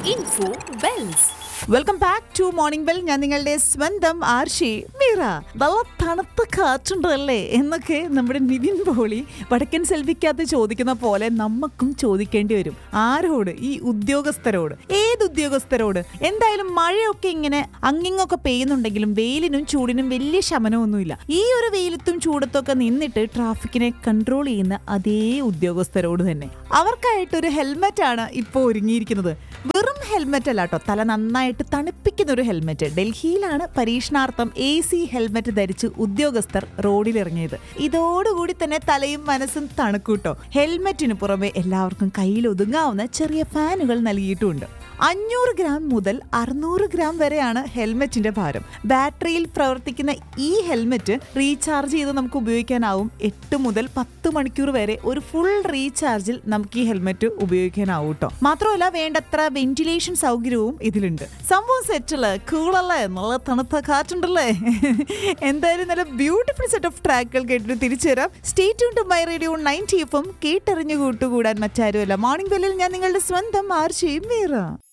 Info Bells. Welcome back to morning bell ഞാൻ നിങ്ങളുടെ സ്വന്തം ആർഷി മീറ നല്ല തണുത്ത കാറ്റുണ്ടല്ലേ എന്നൊക്കെ നമ്മുടെ നിവിൻ പോളി വടക്കൻ സെൽവിക്കകത്ത് ചോദിക്കുന്ന പോലെ നമുക്കും ചോദിക്കേണ്ടി വരും ആരോട് ഈ ഉദ്യോഗസ്ഥരോട് ഏത് ഉദ്യോഗസ്ഥരോട് എന്തായാലും മഴയൊക്കെ ഇങ്ങനെ അങ്ങിങ്ങൊക്കെ പെയ്യുന്നുണ്ടെങ്കിലും വെയിലിനും ചൂടിനും വലിയ ശമനമൊന്നുമില്ല ഈ ഒരു വെയിലത്തും ചൂടത്തൊക്കെ നിന്നിട്ട് ട്രാഫിക്കിനെ കൺട്രോൾ ചെയ്യുന്ന അതേ ഉദ്യോഗസ്ഥരോട് തന്നെ അവർക്കായിട്ടൊരു ഹെൽമെറ്റ് ആണ് ഇപ്പോൾ ഒരുങ്ങിയിരിക്കുന്നത് വെറും ഹെൽമെറ്റ് അല്ല കേട്ടോ തല നന്നായിട്ട് തണുപ്പിക്കുന്ന ഒരു ഹെൽമെറ്റ് ഡൽഹിയിലാണ് പരീക്ഷണാർത്ഥം എ സി ഹെൽമെറ്റ് ധരിച്ച് ഉദ്യോഗസ്ഥർ റോഡിലിറങ്ങിയത് ഇതോടുകൂടി തന്നെ തലയും മനസ്സും തണുക്കൂട്ടോ ഹെൽമെറ്റിന് പുറമെ എല്ലാവർക്കും കയ്യിൽ ഒതുങ്ങാവുന്ന ചെറിയ ഫാനുകൾ നൽകിയിട്ടുമുണ്ട് അഞ്ഞൂറ് ഗ്രാം മുതൽ അറുന്നൂറ് ഗ്രാം വരെയാണ് ഹെൽമെറ്റിന്റെ ഭാരം ബാറ്ററിയിൽ പ്രവർത്തിക്കുന്ന ഈ ഹെൽമെറ്റ് റീചാർജ് ചെയ്ത് നമുക്ക് ഉപയോഗിക്കാനാവും എട്ട് മുതൽ പത്ത് മണിക്കൂർ വരെ ഒരു ഫുൾ റീചാർജിൽ നമുക്ക് ഈ ഹെൽമെറ്റ് ഉപയോഗിക്കാനാവും കേട്ടോ മാത്രമല്ല വേണ്ടത്ര വെന്റിലേഷൻ സൗകര്യവും ഇതിലുണ്ട് സംഭവം സെറ്റല്ലേ കൂളല്ലേ നല്ല തണുത്ത കാറ്റുണ്ടല്ലേ എന്തായാലും നല്ല ബ്യൂട്ടിഫുൾ സെറ്റ് ഓഫ് ട്രാക്കുകൾ കേട്ടിട്ട് തിരിച്ചു തരാം stay tune to my radio ninety എഫും കേട്ടറിഞ്ഞു കൂട്ടുകൂടാൻ മറ്റാരുമല്ല മോർണിംഗ് ബെല്ലിൽ ഞാൻ നിങ്ങളുടെ സ്വന്തം ആർച്ചയും മീറ